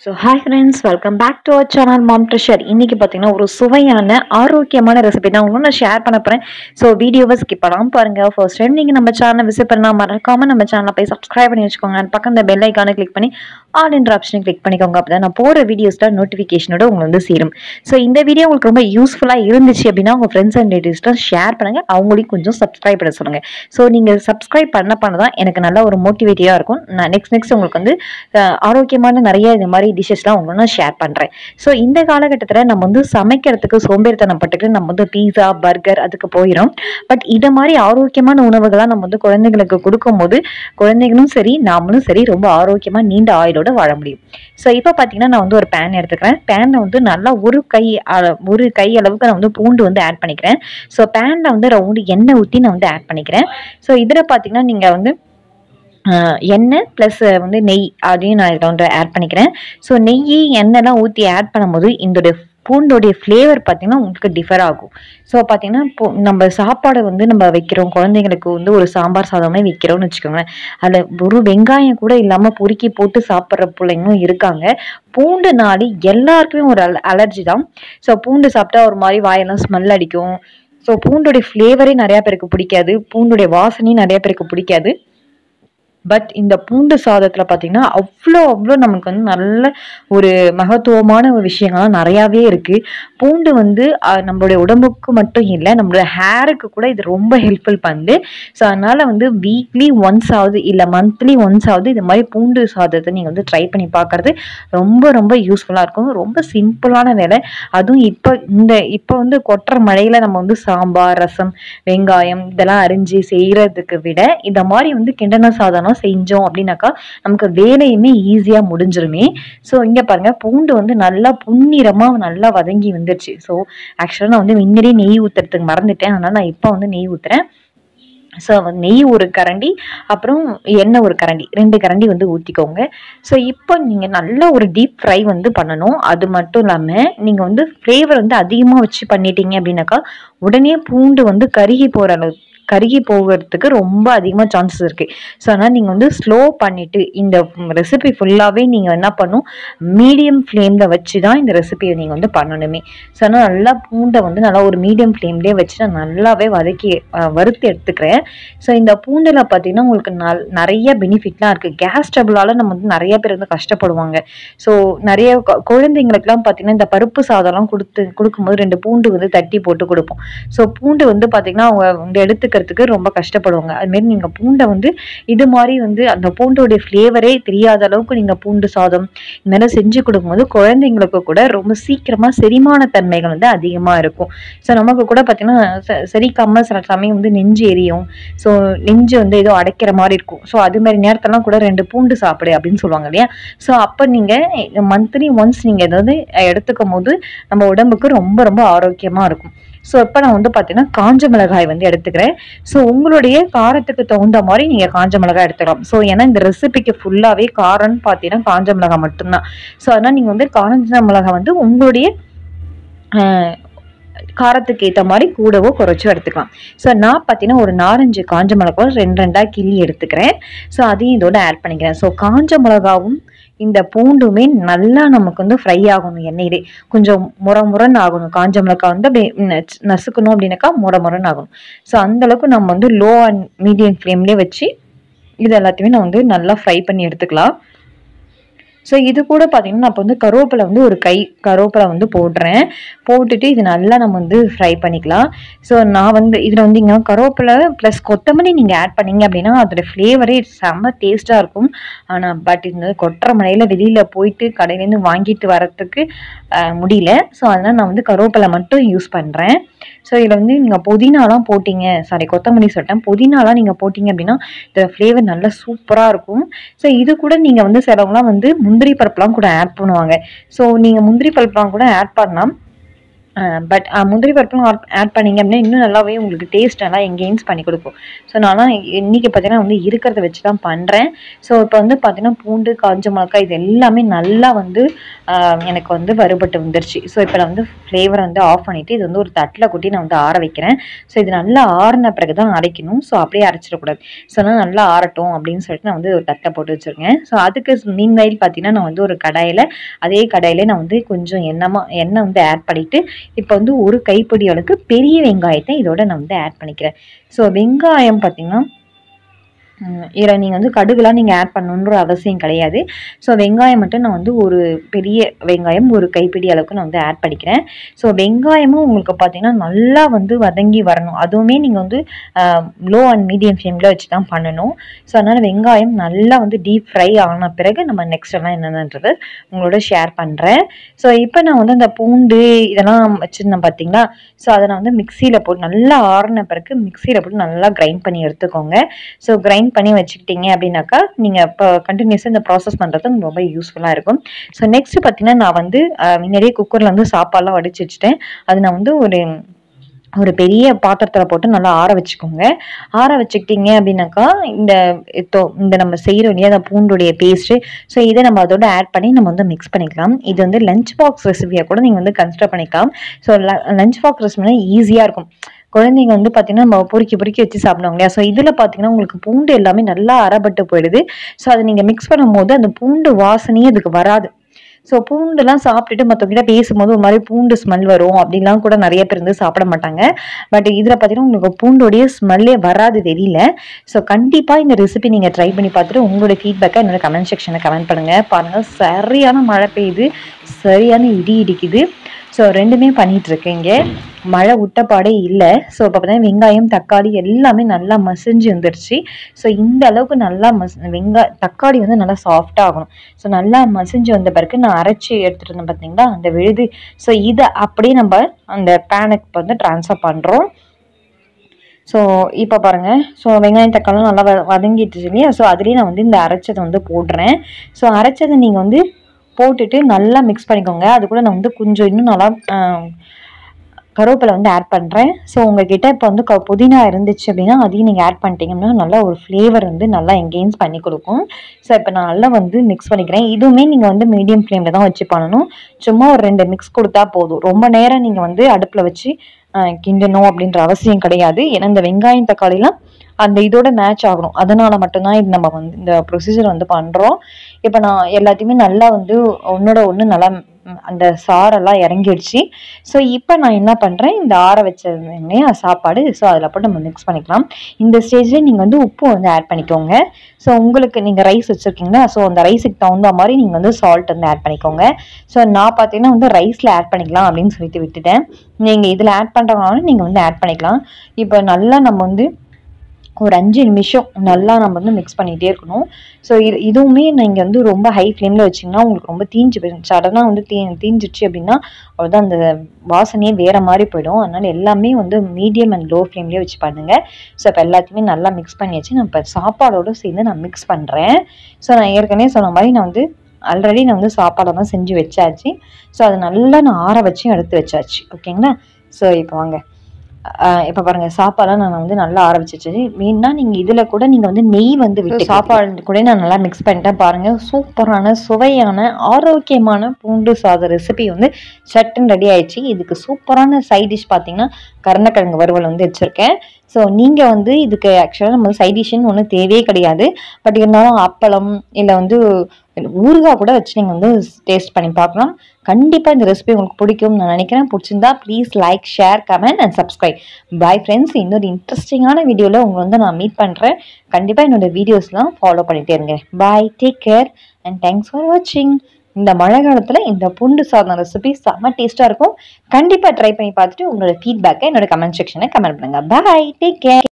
so hi friends welcome back to our channel mom treasure இன்னைக்கு பார்த்தீங்கன்னா ஒரு சுவையான ஆரோக்கியமான ரெசிபி தான் உங்களுக்கு நான் ஷேர் பண்ண போகிறேன் ஸோ வீடியோவை ஸ்கிப் பண்ணாமல் பாருங்கள் ஃபர்ஸ்ட் டைம் நீங்கள் நம்ம சேனலை விசிட் பண்ணால் மறக்காமல் நம்ம சேனலை போய் சப்ஸ்கிரைப் பண்ணி வச்சுக்கோங்க அண்ட் பக்கம் இந்த பெல் ஐக்கானை கிளிக் பண்ணி ஆல் என்ற ஆப்ஷனை கிளிக் பண்ணிக்கோங்க அப்போ தான் நான் போகிற வீடியோஸில் நோட்டிஃபிகேஷனோட உங்களுக்கு வந்து சேரும் ஸோ இந்த வீடியோ உங்களுக்கு ரொம்ப யூஸ்ஃபுல்லாக இருந்துச்சு அப்படின்னா உங்கள் ஃப்ரெண்ட்ஸ் அண்ட் ரிலேட்டிவ்ஸ்லாம் ஷேர் பண்ணுங்கள் அவங்களையும் கொஞ்சம் சப்ஸ்கிரைப் பண்ண சொல்லுங்கள் ஸோ நீங்கள் சப்ஸ்கிரைப் பண்ண பண்ண தான் எனக்கு நல்ல ஒரு மோட்டிவேட்டிவாக இருக்கும் நான் நெக்ஸ்ட் நெக்ஸ்ட் உங்களுக்கு வந்து அஹ், ஆரோக்கியமான நிறைய இந்த மாதிரி டிஷ்ஷஸ்லாம் உங்களுக்கு நான் ஷேர் பண்ணுறேன் ஸோ இந்த காலகட்டத்தில் நம்ம வந்து சமைக்கிறதுக்கு சோம்பேறித்தனம் பட்டுட்டு நம்ம வந்து பீஸா பர்கர் அதுக்கு போயிடும் பட் இதை மாதிரி ஆரோக்கியமான உணவுகளாக நம்ம வந்து குழந்தைங்களுக்கு கொடுக்கும்போது குழந்தைகளும் சரி நாமளும் சரி ரொம்ப ஆரோக்கியமாக நீண்ட ஆயுளோட வாழ முடியும் ஸோ இப்போ பார்த்தீங்கன்னா நான் வந்து ஒரு பேன் எடுத்துக்கிறேன் பேனில் வந்து நல்லா ஒரு கை அள- ஒரு கை அளவுக்கு நான் வந்து பூண்டு வந்து ஆட் பண்ணிக்கிறேன் ஸோ பேனில் வந்து ரவுண்டு எண்ணெய் ஊற்றி நான் வந்து ஆட் பண்ணிக்கிறேன் ஸோ இதில் பார்த்தீங்கன்னா நீங்கள் வந்து ஆஹ், எண்ணெய் ப்ளஸ் வந்து நெய் அதையும் நான் இதில் வந்து ஆட் பண்ணிக்கிறேன் ஸோ நெய் எண்ணெய்லாம் ஊற்றி ஆட் பண்ணும்போது இந்த பூண்டோடைய ஃப்ளேவர் பார்த்தீங்கன்னா உங்களுக்கு டிஃபர் ஆகும் ஸோ பார்த்தீங்கன்னா இப்போ நம்ம சாப்பாடு வந்து நம்ம வைக்கிறோம் குழந்தைங்களுக்கு வந்து ஒரு சாம்பார் சாதமே வைக்கிறோம்னு வச்சுக்கோங்களேன் அதில் ஒரு வெங்காயம் கூட இல்லாமல் பொறுக்கி போட்டு சாப்பிட்ற பிள்ளைங்களும் இருக்காங்க பூண்டுனாலே எல்லாருக்குமே ஒரு அல அலர்ஜி தான் ஸோ பூண்டு சாப்பிட்டா ஒரு மாதிரி வாயெல்லாம் ஸ்மெல் அடிக்கும் ஸோ பூண்டோடைய ஃப்ளேவரே நிறையா பேருக்கு பிடிக்காது பூண்டுடைய வாசனையும் நிறையா பேருக்கு பிடிக்காது பட் இந்த பூண்டு சாதத்தில் பார்த்தீங்கன்னா அவ்வளோ அவ்வளோ நமக்கு வந்து நல்ல ஒரு மகத்துவமான ஒரு விஷயங்கள்லாம் நிறையாவே இருக்குது பூண்டு வந்து அஹ், நம்மளுடைய உடம்புக்கு மட்டும் இல்லை நம்மளுடைய ஹேருக்கு கூட இது ரொம்ப ஹெல்ப்ஃபுல் பண்ணுது ஸோ அதனால் வந்து வீக்லி ஒன்ஸ் ஆகுது இல்லை மந்த்லி ஒன்ஸ் ஆகுது இது மாதிரி பூண்டு சாதத்தை நீங்கள் வந்து ட்ரை பண்ணி பார்க்கறது ரொம்ப ரொம்ப யூஸ்ஃபுல்லாக இருக்கும் ரொம்ப சிம்பிளான வேலை அதுவும் இப்போ இந்த இப்போ வந்து கொட்டுற மழையில் நம்ம வந்து சாம்பார் ரசம் வெங்காயம் இதெல்லாம் அரிஞ்சு செய்கிறதுக்கு விட இந்த மாதிரி வந்து கிண்டன சாதனம் செஞ்சோம் அப்படின்னாக்கா நமக்கு வேலையுமே ஈஸியாக முடிஞ்சிருமே ஸோ இங்கே பாருங்க பூண்டு வந்து நல்லா புன்னிறமாக நல்லா வதங்கி வந்துருச்சு ஸோ ஆக்சுவலாக நான் வந்து முன்னாடியே நெய் ஊற்றுறதுக்கு மறந்துட்டேன் அதனால் நான் இப்போ வந்து நெய் ஊற்றுறேன் ஸோ நெய் ஒரு கரண்டி அப்புறம் எண்ணெய் ஒரு கரண்டி ரெண்டு கரண்டி வந்து ஊற்றிக்கோங்க ஸோ இப்போ நீங்கள் நல்ல ஒரு டீப் ஃப்ரை வந்து பண்ணணும் அது மட்டும் இல்லாமல் நீங்கள் வந்து ஃப்ளேவர் வந்து அதிகமாக வச்சு பண்ணிட்டீங்க அப்படின்னாக்கா உடனே பூண்டு வந்து கருகி போகிற அளவு கருகி போகிறதுக்கு ரொம்ப அதிகமாக சான்சஸ் இருக்குது ஸோ அதனால் நீங்கள் வந்து ஸ்லோ பண்ணிவிட்டு இந்த ரெசிபி ஃபுல்லாகவே நீங்கள் என்ன பண்ணும் மீடியம் ஃப்ளேமில் வச்சு தான் இந்த ரெசிபியை நீங்கள் வந்து பண்ணணுமே ஸோ அதனால் நல்லா பூண்டை வந்து நல்லா ஒரு மீடியம் ஃப்ளேம்லேயே வச்சு நான் நல்லாவே வதக்கி அஹ், வறுத்து எடுத்துக்கிறேன் ஸோ இந்த பூண்டில் பார்த்தீங்கன்னா உங்களுக்கு நல் நிறைய பெனிஃபிட்லாம் இருக்குது கேஸ் ட்ரபிளால் நம்ம வந்து நிறைய பேர் வந்து கஷ்டப்படுவாங்க ஸோ நிறைய கு- குழந்தைங்களுக்குலாம் பார்த்தீங்கன்னா இந்த பருப்பு சாதம்லாம் கொடுத்து கொடுக்கும்போது ரெண்டு பூண்டு வந்து தட்டி போட்டு கொடுப்போம் ஸோ பூண்டு வந்து பார்த்தீங்கன்னா அவங்க வந்து எடுத்துக்கிறதுக்கு ரொம்ப கஷ்டப்படுவாங்க அதுமாரி நீங்கள் பூண்டை வந்து இது மாதிரி வந்து அந்த பூண்டோடைய ஃப்ளேவரே தெரியாத அளவுக்கு நீங்கள் பூண்டு சாதம் இந்த மாதிரி செஞ்சு கொடுக்கும்போது குழந்தைங்களுக்கு கூட ரொம்ப சீக்கிரமாக செரிமான தன்மைகள் வந்து அதிகமாக இருக்கும் ஸோ நமக்கு கூட பார்த்தீங்கன்னா செ- செரிக்காம சில சமயம் வந்து நெஞ்சு எரியும் ஸோ நெஞ்சு வந்து ஏதோ அடைக்கிற மாதிரி இருக்கும் ஸோ அது மாதிரி நேரத்தெல்லாம் கூட ரெண்டு பூண்டு சாப்பிடு அப்படின்னு சொல்லுவாங்க இல்லையா ஸோ அப்போ நீங்கள் மந்த்லி ஒன்ஸ் நீங்கள் ஏதாவது எடுத்துக்கும் போது நம்ம உடம்புக்கு ரொம்ப ரொம்ப ஆரோக்கியமாக இருக்கும் ஸோ இப்போ நான் வந்து பார்த்தீங்கன்னா காஞ்ச மிளகாய் வந்து எடுத்துக்கிறேன் ஸோ உங்களுடைய காரத்துக்கு தகுந்த மாதிரி நீங்கள் காஞ்ச மிளகாய் எடுத்துக்கலாம் ஸோ ஏன்னா இந்த ரெசிபிக்கு ஃபுல்லாகவே காரம்னு பார்த்தீங்கன்னா காஞ்ச மிளகாய் மட்டும்தான் ஸோ அதனால் நீங்கள் வந்து காஞ்ச மிளகாய் வந்து உங்களுடைய ஆஹ், காரத்துக்கு ஏற்ற மாதிரி கூடவோ குறைச்சோ எடுத்துக்கலாம் ஸோ நான் பார்த்தீங்கன்னா ஒரு நாலஞ்சு காஞ்ச மிளகாய் ரெண்டு ரெண்டாக கிள்ளி எடுத்துக்கிறேன் ஸோ அதையும் இதோட ஆட் பண்ணிக்கிறேன் ஸோ காஞ்ச மிளகாவும் இந்த பூண்டுமே நல்லா நமக்கு வந்து ஃப்ரை ஆகணும் எண்ணெயிலே கொஞ்சம் முற முறன்னு ஆகணும் காஞ்ச மிளகாய் வந்து அப்படியே நச்சு- நசுக்கணும் அப்படின்னாக்கா முற முறன்னு ஆகணும் ஸோ அந்தளவுக்கு நம்ம வந்து லோ அண்ட் மீடியம் ஃப்ளேம்லேயே வச்சு இது எல்லாத்தையுமே நான் வந்து நல்லா ஃப்ரை பண்ணி எடுத்துக்கலாம் ஸோ இது கூட பார்த்தீங்கன்னா நான் இப்போ வந்து கருவேப்பிலை வந்து ஒரு கை கருவேப்பிலை வந்து போடுறேன் போட்டுட்டு இது நல்லா நம்ம வந்து ஃப்ரை பண்ணிக்கலாம் ஸோ நான் வந்து இதில் வந்து இங்கே கருவேப்பிலை ப்ளஸ் கொத்தமல்லி நீங்கள் ஆட் பண்ணீங்க அப்படின்னா அதோட ஃப்ளேவரே செம்ம டேஸ்ட்டாக இருக்கும் ஆனால் பட் இந்த கொட்டுற மழையில் வெளியில் போயிட்டு கடையிலேருந்து வாங்கிட்டு வரத்துக்கு அஹ், முடியல ஸோ அதனால் நான் வந்து கருவேப்பிலை மட்டும் யூஸ் பண்ணுறேன் ஸோ இதில் வந்து நீங்கள் புதினாலாம் போட்டிங்க சாரி கொத்தமல்லி சொல்லிட்டேன் புதினாலாம் நீங்கள் போட்டிங்க அப்படின்னா இந்த ஃப்ளேவர் நல்லா சூப்பராக இருக்கும் ஸோ இது கூட நீங்கள் வந்து சிலவங்களாம் வந்து முந்திரி பருப்புலாம் கூட ஆட் பண்ணுவாங்க ஸோ நீங்கள் முந்திரி பருப்புலாம் கூட ஆட் பண்ணலாம் பட் முந்திரி பருப்பும் ஆட் பண்ணீங்க அப்படின்னா இன்னும் நல்லாவே உங்களுக்கு டேஸ்ட் நல்லா எங்கெயின்ஸ் பண்ணி கொடுக்கும் ஸோ நான்லாம் இன்னைக்கு பார்த்தீங்கன்னா வந்து இருக்கிறத வச்சு தான் பண்ணுறேன் ஸோ இப்போ வந்து பார்த்தீங்கன்னா பூண்டு காஞ்ச மிளகாய் இது எல்லாமே நல்லா வந்து ஆஹ், எனக்கு வந்து வறுபட்டு வந்துருச்சு ஸோ இப்போ நான் வந்து ஃப்ளேவரை வந்து ஆஃப் பண்ணிவிட்டு இது வந்து ஒரு தட்டில் கொட்டி நான் வந்து ஆற வைக்கிறேன் ஸோ இது நல்லா ஆறின பிறகு தான் அரைக்கணும் ஸோ அப்படியே அரைச்சிடக்கூடாது ஸோ அதனால் நல்லா ஆறட்டும் அப்படின்னு சொல்லிட்டு நான் வந்து ஒரு தட்டை போட்டு வச்சுருக்கேன் ஸோ அதுக்கு மீன் வயல் பார்த்தீங்கன்னா நான் வந்து ஒரு கடாயில் அதே கடாயில நான் வந்து கொஞ்சம் எண்ணெமா எண்ணெய் வந்து ஆட் பண்ணிட்டு இப்போ வந்து ஒரு கைப்பிடி அளவுக்கு பெரிய வெங்காயத்தை இதோட நான் வந்து ஆட் பண்ணிக்கிறேன் ஸோ வெங்காயம் பார்த்தீங்கன்னா இதில் நீங்கள் வந்து கடுகுலாம் நீங்கள் ஆட் பண்ணணுன்ற அவசியம் கிடையாது ஸோ வெங்காயம் மட்டும் நான் வந்து ஒரு பெரிய வெங்காயம் ஒரு கைப்பிடி அளவுக்கு நான் வந்து ஆட் பண்ணிக்கிறேன் ஸோ வெங்காயமும் உங்களுக்கு பார்த்தீங்கன்னா நல்லா வந்து வதங்கி வரணும் அதுவுமே நீங்கள் வந்து லோ அண்ட் மீடியம் ஃப்ளேமில் வச்சு தான் பண்ணணும் ஸோ அதனால் வெங்காயம் நல்லா வந்து டீப் ஃப்ரை ஆன பிறகு நம்ம நெக்ஸ்ட் எல்லாம் என்னென்னன்றது உங்களோட ஷேர் பண்ணுறேன் ஸோ இப்போ நான் வந்து அந்த பூண்டு இதெல்லாம் வச்சுருந்தேன் பார்த்தீங்களா ஸோ அதை நான் வந்து மிக்சியில் போட்டு நல்லா ஆறின பிறகு மிக்சியில் போட்டு நல்லா கிரைண்ட் பண்ணி எடுத்துக்கோங்க ஸோ கிரைண்ட் பண்ணி வச்சுக்கிட்டீங்க அப்படின்னாக்கா நீங்கள் இப்போ கண்டினியூஸாக இந்த ப்ராசஸ் பண்ணுறது உங்களுக்கு ரொம்ப யூஸ்ஃபுல்லாக இருக்கும் ஸோ நெக்ஸ்ட் பார்த்தீங்கன்னா நான் வந்து அஹ், முன்னாடியே குக்கரில் வந்து சாப்பாடுலாம் வடிச்சு வச்சுட்டேன் அது நான் வந்து ஒரு ஒரு பெரிய பாத்திரத்தில் போட்டு நல்லா ஆற வச்சுக்கோங்க ஆற வச்சுக்கிட்டீங்க அப்படின்னாக்கா இந்த இப்போ இந்த நம்ம செய்கிறோம் இல்லையா அந்த பூண்டுடைய பேஸ்ட்டு ஸோ இதை நம்ம அதோட ஆட் பண்ணி நம்ம வந்து மிக்ஸ் பண்ணிக்கலாம் இது வந்து லஞ்ச் பாக்ஸ் ரெசிபியாக கூட நீங்கள் வந்து கன்சிடர் பண்ணிக்கலாம் ஸோ லஞ்ச் பாக்ஸ் ரெசிபினா ஈஸியாக இருக்கும் குழந்தைங்க வந்து பார்த்தீங்கன்னா நம்ம பொறுக்கி பொறுக்கி வச்சு சாப்பிடுவாங்க இல்லையா ஸோ இதில் பார்த்தீங்கன்னா உங்களுக்கு பூண்டு எல்லாமே நல்லா அறப்பட்டு போயிடுது ஸோ அதை நீங்கள் மிக்ஸ் பண்ணும்போது அந்த பூண்டு வாசனையே அதுக்கு வராது ஸோ பூண்டுலாம் சாப்பிட்டுட்டு மற்றவங்கிட்ட பேசும்போது ஒரு மாதிரி பூண்டு ஸ்மெல் வரும் அப்படிலாம் கூட நிறைய பேர் வந்து சாப்பிட மாட்டாங்க பட் இதில் பார்த்தீங்கன்னா உங்களுக்கு பூண்டோடைய ஸ்மெல்லே வராது வெளியில ஸோ கண்டிப்பாக இந்த ரெசிபி நீங்கள் ட்ரை பண்ணி பார்த்துட்டு உங்களோட ஃபீட்பேக்கை என்னோட கமெண்ட் செக்ஷனில் கமெண்ட் பண்ணுங்கள் பாருங்கள் சரியான மழை பெய்யுது சரியான இடி இடிக்குது ஸோ ரெண்டுமே பண்ணிட்டு இருக்கீங்க மழை விட்டப்பாடே இல்லை ஸோ இப்போ பார்த்தீங்கன்னா வெங்காயம் தக்காளி எல்லாமே நல்லா மசிஞ்சு வந்துருச்சு ஸோ இந்த அளவுக்கு நல்லா மஸ் வெங்காய தக்காளி வந்து நல்லா சாஃப்டாக ஆகணும் ஸோ நல்லா மசிஞ்சு வந்த பிறகு நான் அரைச்சி எடுத்துட்டு இருந்தேன் பார்த்தீங்களா அந்த விழுது ஸோ இதை அப்படியே நம்ம அந்த பேனுக்கு வந்து ட்ரான்ஸ்ஃபர் பண்ணுறோம் ஸோ இப்போ பாருங்கள் ஸோ வெங்காயம் தக்காளிலாம் நல்லா வ வதங்கிட்டுச்சு இல்லையா ஸோ அதுலேயே நான் வந்து இந்த அரைச்சதை வந்து போடுறேன் ஸோ அரைச்சதை நீங்கள் வந்து போட்டுட்டு நல்லா மிக்ஸ் பண்ணிக்கோங்க அது கூட நான் வந்து கொஞ்சம் இன்னும் நல்லா ஆஹ், கருவேப்பிலை வந்து ஆட் பண்ணுறேன் ஸோ உங்ககிட்ட இப்போ வந்து க புதினா இருந்துச்சு அப்படின்னா அதையும் நீங்கள் ஆட் பண்ணிட்டீங்கன்னா நல்லா ஒரு ஃப்ளேவர் வந்து நல்லா எங்கெயின்ஸ் பண்ணி கொடுக்கும் ஸோ இப்போ நான் நல்லா வந்து மிக்ஸ் பண்ணிக்கிறேன் இதுவுமே நீங்கள் வந்து மீடியம் ஃப்ளேமில் தான் வச்சு பண்ணணும் சும்மா ஒரு ரெண்டு மிக்ஸ் கொடுத்தா போதும் ரொம்ப நேரம் நீங்கள் வந்து அடுப்பில் வச்சு ஆஹ், கிண்டணும் அப்படின்ற அவசியம் கிடையாது ஏன்னா இந்த வெங்காயம் தக்காளிலாம் அந்த இதோட மேட்ச் ஆகணும் அதனால மட்டும்தான் இது நம்ம வந்து இந்த ப்ரொசீஜர் வந்து பண்ணுறோம் இப்போ நான் எல்லாத்தையுமே நல்லா வந்து ஒன்னோட ஒன்று நல்லா ம், அந்த சாரெல்லாம் இறங்கிடுச்சு ஸோ இப்போ நான் என்ன பண்ணுறேன் இந்த ஆற வச்சதுன்னே சாப்பாடு ஸோ அதில் போட்டு நம்ம மிக்ஸ் பண்ணிக்கலாம் இந்த ஸ்டேஜில் நீங்கள் வந்து உப்பு வந்து ஆட் பண்ணிக்கோங்க ஸோ உங்களுக்கு நீங்கள் ரைஸ் வச்சுருக்கீங்களா ஸோ அந்த ரைஸுக்கு தகுந்த மாதிரி நீங்கள் வந்து சால்ட் வந்து ஆட் பண்ணிக்கோங்க ஸோ நான் பார்த்தீங்கன்னா வந்து ரைஸில் ஆட் பண்ணிக்கலாம் அப்படின்னு சொல்லிட்டு விட்டுட்டேன் நீங்கள் இதில் ஆட் பண்ணுறவங்களாலும் நீங்கள் வந்து ஆட் பண்ணிக்கலாம் இப்போ நல்லா நம்ம வந்து ஒரு அஞ்சு நிமிஷம் நல்லா நம்ம வந்து மிக்ஸ் பண்ணிகிட்டே இருக்கணும் ஸோ இது இதுவுமே நீங்கள் வந்து ரொம்ப ஹை ஃப்ளேமில் வச்சிங்கன்னா உங்களுக்கு ரொம்ப தீஞ்சு போயிடும் சடனாக வந்து தீ தீஞ்சிடுச்சு அப்படின்னா அவ்வளோதான் அந்த வாசனையே வேறு மாதிரி போயிடும் அதனால் எல்லாமே வந்து மீடியம் அண்ட் லோ ஃப்ளேம்லேயே வச்சு பண்ணுங்கள் ஸோ இப்போ எல்லாத்தையுமே நல்லா மிக்ஸ் பண்ணியாச்சு நான் இப்போ சாப்பாடோடு சேர்ந்து நான் மிக்ஸ் பண்ணுறேன் ஸோ நான் ஏற்கனவே சொன்ன மாதிரி நான் வந்து ஆல்ரெடி நான் வந்து சாப்பாடெல்லாம் செஞ்சு வச்சாச்சு ஸோ அதை நல்லா நான் ஆற வச்சு எடுத்து வச்சாச்சு ஓகேங்களா ஸோ இப்போ வாங்க இப்போ பாருங்க சாப்பாடெல்லாம் நான் வந்து நல்லா ஆற வச்சிச்சு வேணும்னா நீங்கள் இதில் கூட நீங்கள் வந்து நெய் வந்து விட்டு சாப்பாடு கூட நான் நல்லா மிக்ஸ் பண்ணிட்டேன் பாருங்க சூப்பரான சுவையான ஆரோக்கியமான பூண்டு சாத ரெசிபி வந்து சட்டுன்னு ரெடி ஆயிடுச்சு இதுக்கு சூப்பரான சைட் டிஷ் பார்த்தீங்கன்னா கருணக்கிழங்கு வறுவல் வந்து வச்சுருக்கேன் ஸோ நீங்கள் வந்து இதுக்கு ஆக்சுவலாக நம்ம சைட் டிஷ்ஷுன்னு ஒன்றும் தேவையே கிடையாது பட் இருந்தாலும் அப்பளம் இல்லை வந்து ஊறுகாய் கூட வச்சு நீங்கள் வந்து டேஸ்ட் பண்ணி பார்க்கலாம் கண்டிப்பாக இந்த ரெசிபி உங்களுக்கு பிடிக்கும்னு நான் நினைக்கிறேன் பிடிச்சிருந்தா please like share comment and subscribe bye friends இன்னொரு இன்ட்ரெஸ்டிங்கான வீடியோவில் உங்களை வந்து நான் மீட் பண்ணுறேன் கண்டிப்பாக என்னோட வீடியோஸ்லாம் ஃபாலோ பண்ணிகிட்டே இருங்க bye take care and thanks for வாட்சிங் இந்த மழை காலத்தில் இந்த பூண்டு சாதம் ரெசிபி செம்ம டேஸ்ட்டாக இருக்கும் கண்டிப்பாக ட்ரை பண்ணி பார்த்துட்டு உங்களோட ஃபீட்பேக்கை என்னோட கமெண்ட் செக்ஷனில் கமெண்ட் பண்ணுங்கள் பாய் டேக் கேர்